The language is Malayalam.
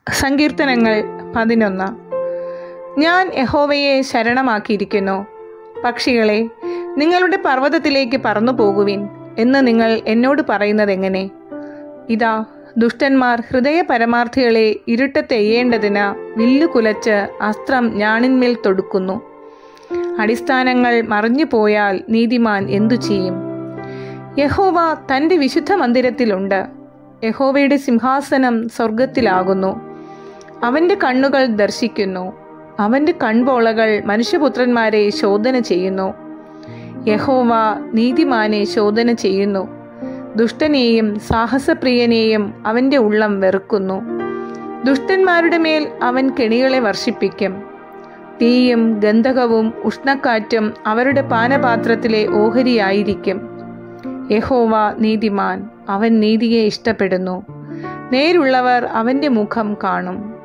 സങ്കീർത്തനങ്ങൾ പതിനൊന്ന് ഞാൻ യഹോവയെ ശരണമാക്കിയിരിക്കുന്നു പക്ഷികളെ നിങ്ങളുടെ പർവ്വതത്തിലേക്ക് പറന്നു പോകുവിൻ എന്ന് നിങ്ങൾ എന്നോട് പറയുന്നത് എങ്ങനെ ഇതാ ദുഷ്ടന്മാർ ഹൃദയ പരമാർത്ഥികളെ ഇരുട്ടത്തെയ്യേണ്ടതിന് വില്ലു കുലച്ച് അസ്ത്രം ഞാണിന്മേൽ തൊടുക്കുന്നു അടിസ്ഥാനങ്ങൾ മറിഞ്ഞു പോയാൽ നീതിമാൻ എന്തു ചെയ്യും യഹോവ തൻ്റെ വിശുദ്ധ മന്ദിരത്തിലുണ്ട് യഹോവയുടെ സിംഹാസനം സ്വർഗത്തിലാകുന്നു അവൻ്റെ കണ്ണുകൾ ദർശിക്കുന്നു അവൻ്റെ കൺപോളകൾ മനുഷ്യപുത്രന്മാരെ ശോധന ചെയ്യുന്നു യഹോവ നീതിമാനെ ശോധന ചെയ്യുന്നു ദുഷ്ടനെയും സാഹസപ്രിയനെയും അവൻ്റെ ഉള്ളം വെറുക്കുന്നു ദുഷ്ടന്മാരുടെ മേൽ അവൻ കെണികളെ വർഷിപ്പിക്കും തീയും ഗന്ധകവും ഉഷ്ണക്കാറ്റും അവരുടെ പാനപാത്രത്തിലെ ഓഹരിയായിരിക്കും യഹോവ നീതിമാൻ അവൻ നീതിയെ ഇഷ്ടപ്പെടുന്നു നേരുള്ളവർ അവൻ്റെ മുഖം കാണും